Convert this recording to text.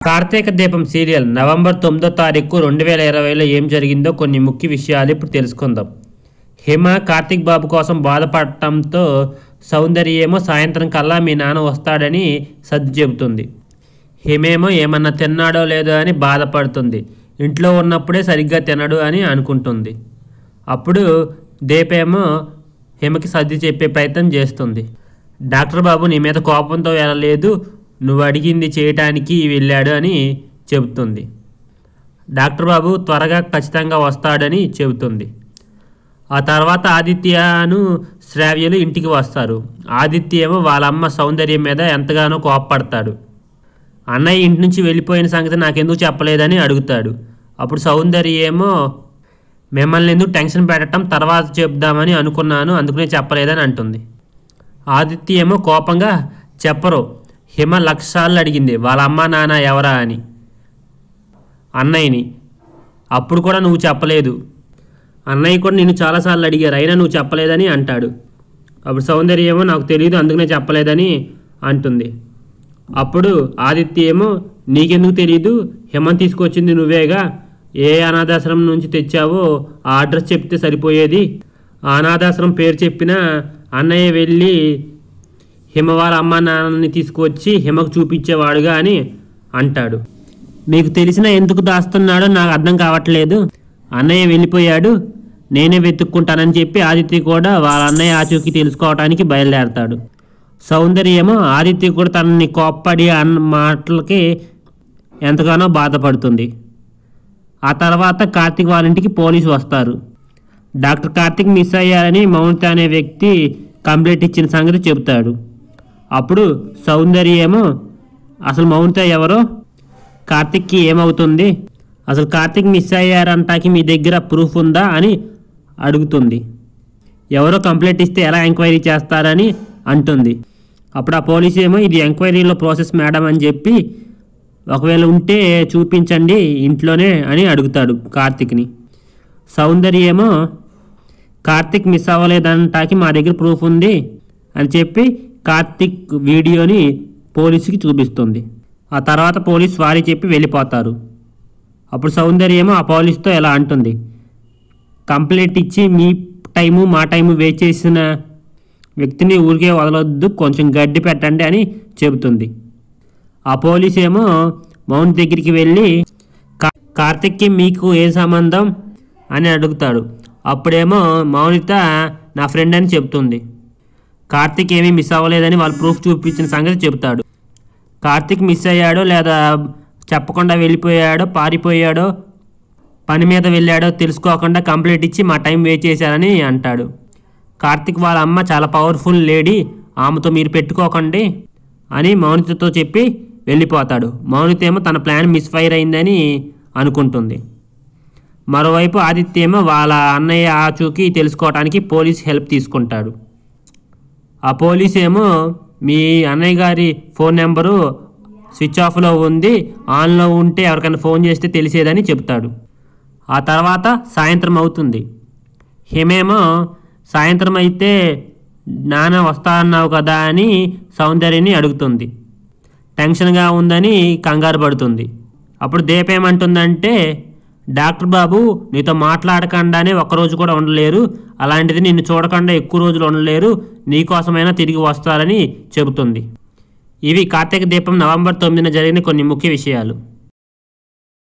కార్తీక దీపం serial November తొమ్మిదో తారీఖు రెండు వేల ఇరవైలో ఏం జరిగిందో కొన్ని ముఖ్య విషయాలు ఇప్పుడు తెలుసుకుందాం హిమ కార్తీక్ బాబు కోసం బాధపడటంతో సౌందర్య ఏమో సాయంత్రం కల్లా మీ నాన్న వస్తాడని సర్ది చెబుతుంది హిమేమో ఏమన్నా తిన్నాడో లేదో అని బాధపడుతుంది ఇంట్లో ఉన్నప్పుడే సరిగ్గా తినడు అని అనుకుంటుంది అప్పుడు దీపేమో హిమకి సర్ది చెప్పే ప్రయత్నం చేస్తుంది డాక్టర్ బాబు నీ మీద కోపంతో వెళ్ళలేదు నువ్వు అడిగింది చేయటానికి వెళ్ళాడు అని చెబుతుంది డాక్టర్ బాబు త్వరగా ఖచ్చితంగా వస్తాడని చెబుతుంది ఆ తర్వాత ఆదిత్యను శ్రావ్యలు ఇంటికి వస్తారు ఆదిత్య ఏమో వాళ్ళ అమ్మ సౌందర్యం మీద ఎంతగానో కోపపడతాడు అన్నయ్య ఇంటి నుంచి వెళ్ళిపోయిన సంగతి నాకెందుకు చెప్పలేదని అడుగుతాడు అప్పుడు సౌందర్య ఏమో మిమ్మల్ని ఎందుకు టెన్షన్ పెట్టడం తర్వాత చెప్దామని అనుకున్నాను అందుకనే చెప్పలేదని అంటుంది ఆదిత్య ఏమో కోపంగా చెప్పరు హిమ లక్షసార్లు అడిగింది వాళ్ళ అమ్మ నాన్న ఎవరా అని అన్నయ్యని అప్పుడు కూడా నువ్వు చెప్పలేదు అన్నయ్య కూడా నిన్ను చాలాసార్లు అడిగారు అయినా నువ్వు చెప్పలేదని అంటాడు అప్పుడు సౌందర్య ఏమో నాకు తెలియదు అందుకనే చెప్పలేదని అంటుంది అప్పుడు ఆదిత్య ఏమో నీకెందుకు తెలియదు హిమని తీసుకొచ్చింది నువ్వేగా ఏ అనాథాశ్రమం నుంచి తెచ్చావో ఆ అడ్రస్ చెప్తే సరిపోయేది ఆ అనాథాశ్రమం పేరు చెప్పినా అన్నయ్య వెళ్ళి హిమ వాళ్ళ అమ్మ నాన్నని తీసుకువచ్చి హిమకు చూపించేవాడుగా అని అంటాడు మీకు తెలిసిన ఎందుకు దాస్తున్నాడో నాకు అర్థం కావట్లేదు అన్నయ్య వెళ్ళిపోయాడు నేనే వెతుక్కుంటానని చెప్పి ఆదిత్య కూడా వాళ్ళ అన్నయ్య ఆచూకీ తెలుసుకోవడానికి బయలుదేరతాడు సౌందర్య ఏమో ఆదిత్య కూడా తనని కోప్పడి అన్న మాటలకి ఎంతగానో బాధపడుతుంది ఆ తర్వాత కార్తిక్ వాళ్ళ ఇంటికి పోలీసు వస్తారు డాక్టర్ కార్తిక్ మిస్ అయ్యారని మౌనిత అనే వ్యక్తి కంప్లైంట్ ఇచ్చిన సంగతి చెబుతాడు అప్పుడు సౌందర్య ఏమో అసలు మౌనిత ఎవరో కార్తిక్కి ఏమవుతుంది అసలు కార్తిక్ మిస్ అయ్యారంటాకి మీ దగ్గర ప్రూఫ్ ఉందా అని అడుగుతుంది ఎవరో కంప్లైంట్ ఇస్తే ఎలా ఎంక్వైరీ చేస్తారని అంటుంది అప్పుడు ఆ పోలీసు ఏమో ఇది ఎంక్వైరీలో ప్రాసెస్ మేడం అని చెప్పి ఒకవేళ ఉంటే చూపించండి ఇంట్లోనే అని అడుగుతాడు కార్తిక్ని సౌందర్య ఏమో కార్తిక్ మిస్ అవ్వలేదంటాకి మా దగ్గర ప్రూఫ్ ఉంది అని చెప్పి కార్తిక్ వీడియోని పోలీసుకి చూపిస్తుంది ఆ తర్వాత పోలీస్ వారి చెప్పి వెళ్ళిపోతారు అప్పుడు సౌందర్య ఏమో ఆ పోలీస్తో ఎలా అంటుంది కంప్లైంట్ ఇచ్చి మీ టైము మా టైము వేస్ట్ చేసిన వ్యక్తిని ఊరికే వదలొద్దు కొంచెం గడ్డి పెట్టండి అని చెబుతుంది ఆ పోలీస్ ఏమో మౌన్ దగ్గరికి వెళ్ళి "కా- కార్తిక్కి మీకు ఏ సంబంధం అని అడుగుతాడు అప్పుడేమో మౌనిత నా ఫ్రెండ్ అని చెప్తుంది కార్తిక్ ఏమీ మిస్ అవ్వలేదని వాళ్ళు ప్రూఫ్ చూపించిన సంగతి చెబుతాడు కార్తిక్ మిస్ అయ్యాడో లేదా చెప్పకుండా వెళ్ళిపోయాడో పారిపోయాడో పని మీద వెళ్ళాడో తెలుసుకోకుండా కంప్లైంట్ ఇచ్చి మా టైం వేస్ట్ చేశారని అంటాడు కార్తిక్ వాళ్ళ అమ్మ చాలా పవర్ఫుల్ లేడీ ఆమెతో మీరు పెట్టుకోకండి అని మౌనితతో చెప్పి వెళ్ళిపోతాడు మౌనిత ఏమో తన ప్లాన్ మిస్ఫైర్ అయిందని అనుకుంటుంది మరోవైపు ఆదిత్య ఏమో వాళ్ళ అన్నయ్య ఆచూకీ తెలుసుకోవడానికి పోలీస్ హెల్ప్ తీసుకుంటాడు ఆ పోలీస్ ఏమో మీ అన్నయ్య గారి ఫోన్ నెంబరు స్విచ్ ఆఫ్లో ఉంది ఆన్లో ఉంటే ఎవరికైనా ఫోన్ చేస్తే తెలిసేదని చెప్తాడు ఆ తర్వాత సాయంత్రం అవుతుంది హిమేమో సాయంత్రం అయితే నాన్న వస్తా అన్నావు కదా అని సౌందర్యని అడుగుతుంది టెన్షన్గా ఉందని కంగారు పడుతుంది అప్పుడు దీప ఏమంటుందంటే డాక్టర్ బాబు నీతో మాట్లాడకుండానే ఒక్కరోజు కూడా ఉండలేరు అలాంటిది నిన్ను చూడకుండా ఎక్కువ రోజులు ఉండలేరు నీకోసమైనా తిరిగి వస్తారని చెబుతుంది ఇవి కార్తీక దీపం నవంబర్ తొమ్మిదిన జరిగిన కొన్ని ముఖ్య విషయాలు